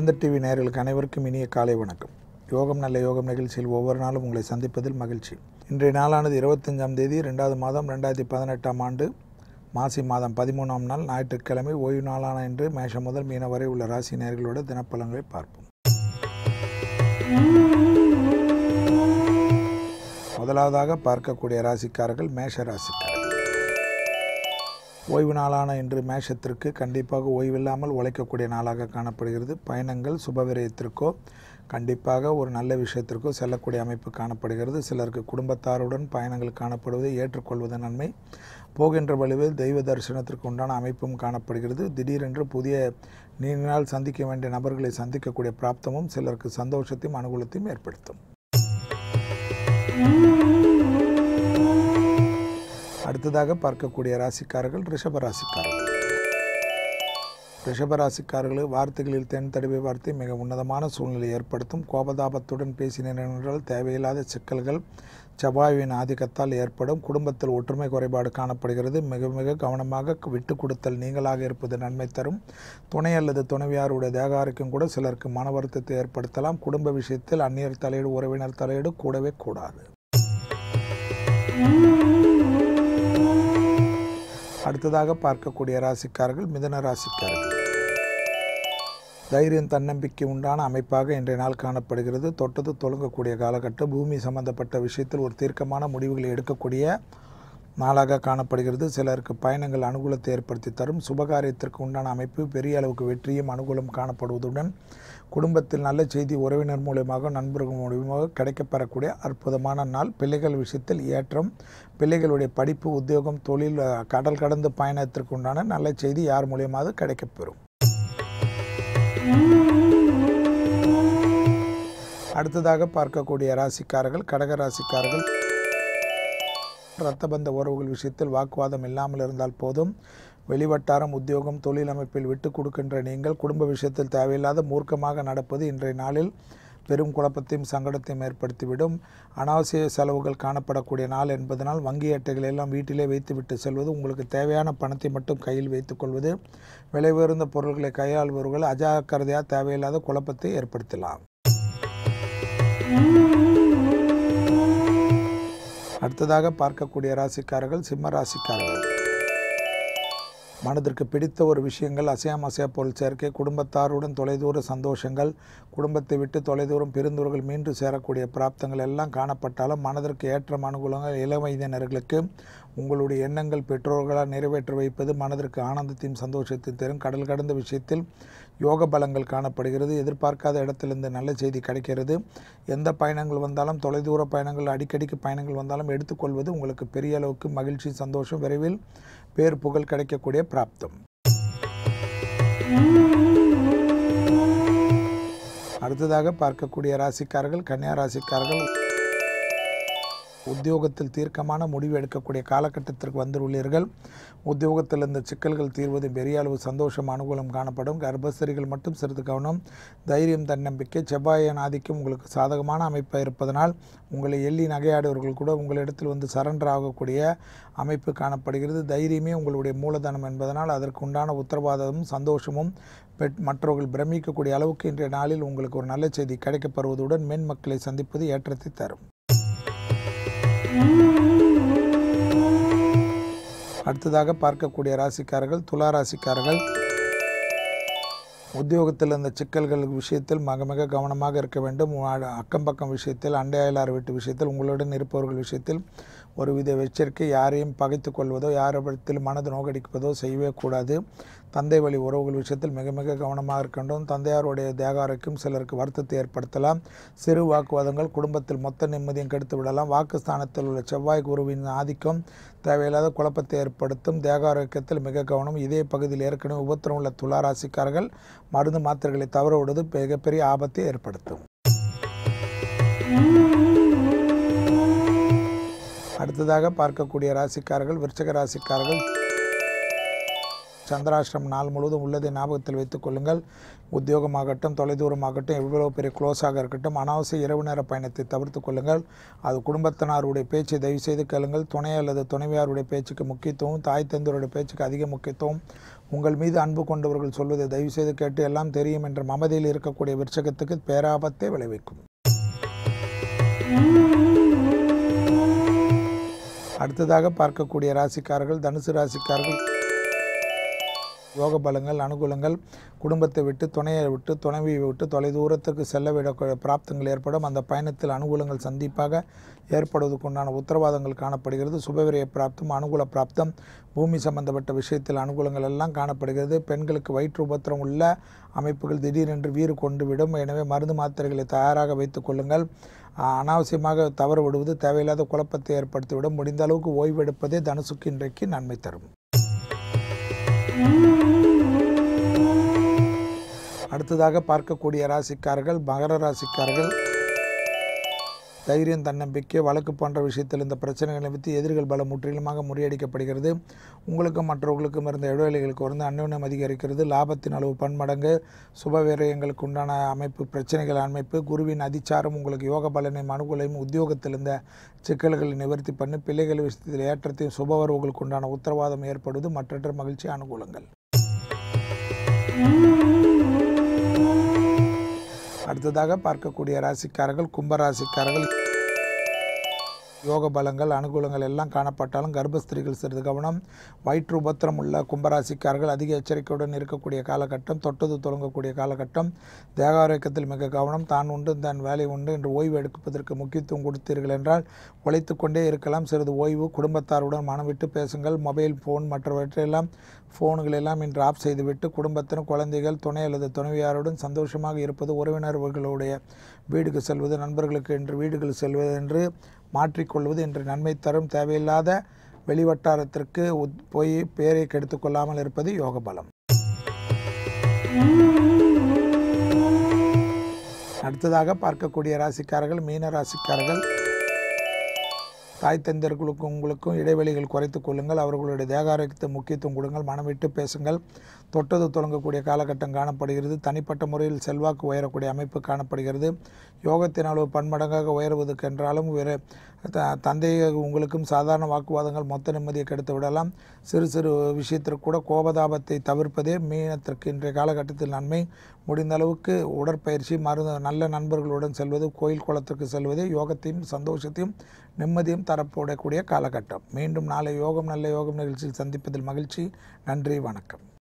வேந்தர் டிவி நேயர்களுக்கு அனைவருக்கும் இனிய காலை வணக்கம் யோகம் நல்ல யோகம் நிகழ்ச்சியில் ஒவ்வொரு நாளும் உங்களை சந்திப்பதில் மகிழ்ச்சி இன்றைய நாளானது இருபத்தஞ்சாம் தேதி ரெண்டாவது மாதம் ரெண்டாயிரத்தி பதினெட்டாம் ஆண்டு மாசி மாதம் பதிமூணாம் நாள் ஞாயிற்றுக்கிழமை ஓய்வு நாளான இன்று மேஷம் முதல் மீன வரை உள்ள ராசி நேயர்களோட தினப்பலன்களை பார்ப்போம் முதலாவதாக பார்க்கக்கூடிய ராசிக்காரர்கள் மேஷ ராசிக்காரர்கள் ஓய்வு நாளான இன்று மேஷத்திற்கு கண்டிப்பாக ஓய்வில்லாமல் உழைக்கக்கூடிய நாளாக காணப்படுகிறது பயணங்கள் சுபவிரயத்திற்கோ கண்டிப்பாக ஒரு நல்ல விஷயத்திற்கோ செல்லக்கூடிய அமைப்பு காணப்படுகிறது சிலருக்கு குடும்பத்தாருடன் பயணங்கள் காணப்படுவதை ஏற்றுக்கொள்வது நன்மை போகின்ற வழிவில் தெய்வ தரிசனத்திற்கு உண்டான அமைப்பும் காணப்படுகிறது திடீரென்று புதிய நீண்ட நாள் சந்திக்க வேண்டிய நபர்களை சந்திக்கக்கூடிய பிராப்தமும் சிலருக்கு சந்தோஷத்தையும் அனுகூலத்தையும் ஏற்படுத்தும் அடுத்ததாக பார்க்கக்கூடிய ராசிக்காரர்கள் ரிஷப ராசிக்காரர்கள் ரிஷப ராசிக்காரர்கள் வார்த்தைகளில் தென் தடவை வார்த்தை மிக உன்னதமான சூழ்நிலை ஏற்படுத்தும் கோபதாபத்துடன் பேசினர் என்றால் தேவையில்லாத சிக்கல்கள் செவ்வாயின் ஆதிக்கத்தால் ஏற்படும் குடும்பத்தில் ஒற்றுமை குறைபாடு காணப்படுகிறது மிக மிக கவனமாக விட்டு கொடுத்தல் நீங்களாக இருப்பது நன்மை தரும் துணை அல்லது துணைவியாருடைய தேக ஆரோக்கியம் கூட சிலருக்கு மன வருத்தத்தை ஏற்படுத்தலாம் குடும்ப விஷயத்தில் அந்நியர் தலையீடு உறவினர் தலையீடு கூடவே கூடாது அடுத்ததாக பார்க்கக்கூடிய ராசிக்காரர்கள் மிதன ராசிக்காரர்கள் தைரியம் தன்னம்பிக்கை உண்டான அமைப்பாக இன்றைய நாள் காணப்படுகிறது தொட்டது தொழுங்கக்கூடிய காலகட்டம் பூமி சம்பந்தப்பட்ட விஷயத்தில் ஒரு தீர்க்கமான முடிவுகளை எடுக்கக்கூடிய நாளாக காணப்படுகிறது சிலருக்கு பயணங்கள் அனுகூலத்தை ஏற்படுத்தி தரும் சுபகாரியத்திற்கு உண்டான அமைப்பு பெரிய அளவுக்கு வெற்றியும் அனுகூலம் காணப்படுவதுடன் குடும்பத்தில் நல்ல செய்தி உறவினர் மூலியமாக நண்பர்கள் மூலியமாக கிடைக்கப்பெறக்கூடிய அற்புதமான நாள் பிள்ளைகள் விஷயத்தில் ஏற்றம் பிள்ளைகளுடைய படிப்பு உத்தியோகம் தொழில் கடல் கடந்த பயணத்திற்கு உண்டான நல்ல செய்தி யார் மூலியமாவது கிடைக்கப்பெறும் அடுத்ததாக பார்க்கக்கூடிய ராசிக்காரர்கள் கடக ராசிக்காரர்கள் இரத்தபந்த உறவுகள் விஷயத்தில் வாக்குவாதம் இல்லாமல் இருந்தால் போதும் வெளிவட்டாரம் உத்தியோகம் தொழில் அமைப்பில் விட்டு கொடுக்கின்ற நீங்கள் குடும்ப விஷயத்தில் தேவையில்லாத மூர்க்கமாக நடப்பது இன்றைய நாளில் பெரும் குழப்பத்தையும் சங்கடத்தையும் ஏற்படுத்திவிடும் அனாவசிய செலவுகள் காணப்படக்கூடிய நாள் என்பதனால் வங்கி அட்டைகளை எல்லாம் வீட்டிலே வைத்துவிட்டு செல்வது உங்களுக்கு தேவையான பணத்தை மட்டும் கையில் வைத்துக்கொள்வது விலை உயர்ந்த பொருட்களை கையாள்பவர்கள் அஜாக்கிரதையாக தேவையில்லாத குழப்பத்தை ஏற்படுத்தலாம் அடுத்ததாக பார்க்கக்கூடிய ராசிக்காரர்கள் சிம்ம ராசிக்காரர்கள் மனதிற்கு பிடித்த ஒரு விஷயங்கள் அசையாம் அசையா பொருள் சேர்க்கை குடும்பத்தாருடன் தொலைதூர சந்தோஷங்கள் குடும்பத்தை விட்டு தொலைதூரம் பெருந்தூர்கள் மீண்டு சேரக்கூடிய பிராப்தங்கள் எல்லாம் காணப்பட்டாலும் மனதிற்கு ஏற்ற அனுகூலங்கள் இள வயதினர்களுக்கு உங்களுடைய எண்ணங்கள் பெற்றோர்களால் நிறைவேற்ற வைப்பது மனதிற்கு ஆனந்தத்தையும் சந்தோஷத்தையும் தரும் கடல் கடந்த விஷயத்தில் யோக பலங்கள் காணப்படுகிறது எதிர்பார்க்காத இடத்திலிருந்து நல்ல செய்தி கிடைக்கிறது எந்த பயணங்கள் வந்தாலும் தொலைதூர பயணங்கள் அடிக்கடிக்கு பயணங்கள் வந்தாலும் எடுத்துக்கொள்வது உங்களுக்கு பெரிய அளவுக்கு மகிழ்ச்சி சந்தோஷம் விரைவில் பேர் புகழ் கிடைக்கக்கூடிய பிராப்தம் அடுத்ததாக பார்க்கக்கூடிய ராசிக்காரர்கள் கன்னியா ராசிக்காரர்கள் உத்தியோகத்தில் தீர்க்கமான முடிவு எடுக்கக்கூடிய காலகட்டத்திற்கு வந்துள்ளீர்கள் உத்தியோகத்தில் இந்த சிக்கல்கள் தீர்வது பெரிய அளவு சந்தோஷம் அனுகூலம் காணப்படும் கர்ப்பஸ்திரிகள் மட்டும் சிறிது கவனம் தைரியம் தன்னம்பிக்கை செவ்வாயின் ஆதிக்கம் உங்களுக்கு சாதகமான அமைப்பாக இருப்பதனால் உங்களை எள்ளி நகையாடுவர்கள் கூட உங்களிடத்தில் வந்து சரண்டர் ஆகக்கூடிய அமைப்பு காணப்படுகிறது தைரியமே உங்களுடைய மூலதனம் என்பதனால் அதற்கு உண்டான உத்தரவாதமும் சந்தோஷமும் பெட் மற்றவர்கள் பிரமிக்கக்கூடிய அளவுக்கு இன்றைய நாளில் உங்களுக்கு ஒரு நல்ல செய்தி கிடைக்கப்பெறுவதுடன் மென் மக்களை சந்திப்பது ஏற்றத்தை தரும் அடுத்ததாக பார்க்கக்கூடிய ராசிக்காரர்கள் துலா ராசிக்காரர்கள் உத்தியோகத்தில் இந்த சிக்கல்கள் விஷயத்தில் மிக மிக கவனமாக இருக்க வேண்டும் அக்கம் பக்கம் விஷயத்தில் அண்டை அயலார் வீட்டு விஷயத்தில் உங்களுடன் இருப்பவர்கள் விஷயத்தில் ஒருவித எச்சரிக்கை யாரையும் பகைத்து கொள்வதோ யாரிடத்தில் மனது நோக்கடிப்பதோ செய்யவே கூடாது தந்தை வழி உறவுகள் விஷயத்தில் மிக மிக கவனமாக இருக்கின்றோம் தந்தையாருடைய தேக ஆரோக்கியம் சிலருக்கு வருத்தத்தை ஏற்படுத்தலாம் சிறு வாக்குவாதங்கள் குடும்பத்தில் மொத்த நிம்மதியும் கெடுத்து விடலாம் வாக்குஸ்தானத்தில் உள்ள செவ்வாய் குருவின் ஆதிக்கம் தேவையில்லாத குழப்பத்தை ஏற்படுத்தும் தேக ஆரோக்கியத்தில் மிக கவனம் இதே பகுதியில் ஏற்கனவே உபத்திரம் உள்ள துளாராசிக்காரர்கள் மருந்து மாத்திரைகளை தவற விடுவது மிகப்பெரிய ஆபத்தை ஏற்படுத்தும் அடுத்ததாக பார்க்கக்கூடிய ராசிக்காரர்கள் விருச்சக ராசிக்காரர்கள் சந்திராஷ்டிரம் நாள் முழுவதும் உள்ளதை ஞாபகத்தில் வைத்துக் கொள்ளுங்கள் உத்தியோகமாகட்டும் தொலைதூரமாகட்டும் எவ்வளோ பெரிய க்ளோஸாக இருக்கட்டும் அனாவசிய இரவு நேர பயணத்தை தவிர்த்து கொள்ளுங்கள் அது குடும்பத்தினருடைய பேச்சை தயவு செய்து கேளுங்கள் துணை அல்லது துணைவியாருடைய பேச்சுக்கு முக்கியத்துவம் தாய் தந்தருடைய பேச்சுக்கு அதிக முக்கியத்துவம் உங்கள் மீது அன்பு கொண்டவர்கள் சொல்வதை தயவு செய்து கேட்டு எல்லாம் தெரியும் என்ற மமதியில் இருக்கக்கூடிய விருச்சகத்துக்கு பேராபத்தை விளைவிக்கும் அடுத்ததாக பார்க்கக்கூடிய ராசிக்காரர்கள் தனுசு ராசிக்காரர்கள் யோக பலங்கள் அனுகூலங்கள் குடும்பத்தை விட்டு துணையை விட்டு துணைவியை விட்டு தொலைதூரத்துக்கு செல்ல விட பிராப்தங்கள் ஏற்படும் அந்த பயணத்தில் அனுகூலங்கள் சந்திப்பாக ஏற்படுவதற்குண்டான உத்தரவாதங்கள் காணப்படுகிறது சுபவிரய பிராப்தம் அனுகூல பிராப்தம் பூமி சம்பந்தப்பட்ட விஷயத்தில் அனுகூலங்கள் எல்லாம் காணப்படுகிறது பெண்களுக்கு வயிற்று உபத்திரம் உள்ள அமைப்புகள் திடீரென்று வீறு கொண்டு விடும் எனவே மருந்து மாத்திரைகளை தயாராக வைத்துக் கொள்ளுங்கள் அனாவசியமாக தவறு விடுவது தேவையில்லாத குழப்பத்தை ஏற்படுத்திவிடும் முடிந்த அளவுக்கு ஓய்வெடுப்பதே தனுசுக்கு இன்றைக்கு நன்மை தரும் அடுத்ததாக பார்க்கக்கூடிய ராசிக்காரர்கள் மகர ராசிக்காரர்கள் தைரியம் தன்னம்பிக்கை வழக்கு போன்ற விஷயத்தில் இந்த பிரச்சனைகளை நிமித்து எதிர்கள் பலம் முற்றிலுமாக முறியடிக்கப்படுகிறது உங்களுக்கும் மற்றவர்களுக்கும் இருந்த இடைவெளிகளுக்கு வந்து அந்யோன்யம் அதிகரிக்கிறது லாபத்தின் அளவு பன்மடங்கு சுபவீரியங்களுக்கு உண்டான அமைப்பு பிரச்சனைகள் அமைப்பு குருவின் அதிச்சாரம் உங்களுக்கு யோக பலனையும் அனுகூலையும் உத்தியோகத்தில் இருந்த சிக்கல்களை நிவர்த்தி பண்ணி பிள்ளைகள் விஷயத்தில் ஏற்றத்தையும் சுபவரவுகளுக்கு உண்டான உத்தரவாதம் ஏற்படுவது மற்றற்ற மகிழ்ச்சி அனுகூலங்கள் அடுத்ததாக பார்க்கக்கூடிய ராசிக்காரர்கள் கும்ப ராசிக்காரர்கள் யோக பலங்கள் அனுகூலங்கள் எல்லாம் காணப்பட்டாலும் கர்ப்பஸ்திரிகள் சிறிது கவனம் வயிற்று உபத்திரம் உள்ள கும்பராசிக்காரர்கள் அதிக எச்சரிக்கையுடன் இருக்கக்கூடிய காலகட்டம் தொட்டது தொடங்கக்கூடிய காலகட்டம் தேகாரோக்கியத்தில் மிக கவனம் தான் உண்டு தன் வேலை உண்டு என்று ஓய்வு எடுப்பதற்கு முக்கியத்துவம் கொடுத்தீர்கள் என்றால் உழைத்து கொண்டே இருக்கலாம் சிறிது ஓய்வு குடும்பத்தாருடன் மனம் விட்டு பேசுங்கள் மொபைல் ஃபோன் மற்றவற்றையெல்லாம் ஃபோன்கள் எல்லாம் இன்று ஆஃப் செய்துவிட்டு குடும்பத்தினர் குழந்தைகள் துணை அல்லது துணைவியாருடன் சந்தோஷமாக இருப்பது உறவினர்களுடைய வீடுக்கு செல்வது நண்பர்களுக்கு என்று வீடுகள் செல்வது என்று மாற்றிக்கொள்வது என்று நன்மை தரும் தேவையில்லாத வெளிவட்டாரத்திற்கு போய் பேரை கெடுத்து கொள்ளாமல் இருப்பது யோக பலம் அடுத்ததாக பார்க்கக்கூடிய ராசிக்காரர்கள் மீன ராசிக்காரர்கள் தாய் தந்தர்களுக்கும் உங்களுக்கும் இடைவெளிகள் குறைத்து கொள்ளுங்கள் அவர்களுடைய தேகாரோக்கியத்தை முக்கியத்துவம் கொடுங்கள் மனம் விட்டு பேசுங்கள் தொட்டது தொடங்கக்கூடிய காலகட்டம் காணப்படுகிறது தனிப்பட்ட முறையில் செல்வாக்கு உயரக்கூடிய அமைப்பு காணப்படுகிறது யோகத்தின் அளவு பன்மடங்காக உயர்வதற்கு என்றாலும் வேறு த தந்தை உங்களுக்கும் சாதாரண வாக்குவாதங்கள் மொத்த நிம்மதியை கெடுத்து விடலாம் சிறு சிறு விஷயத்திற்கு கூட கோபதாபத்தை தவிர்ப்பதே மீனத்திற்கு இன்றைய காலகட்டத்தில் நன்மை முடிந்த அளவுக்கு உடற்பயிற்சி மருந்து நல்ல நண்பர்களுடன் செல்வது கோயில் குளத்திற்கு செல்வது யோகத்தையும் சந்தோஷத்தையும் நிம்மதியும் தரப்படக்கூடிய காலகட்டம் மீண்டும் நாளை யோகம் நல்ல யோகம் நிகழ்ச்சியில் சந்திப்பதில் மகிழ்ச்சி நன்றி வணக்கம்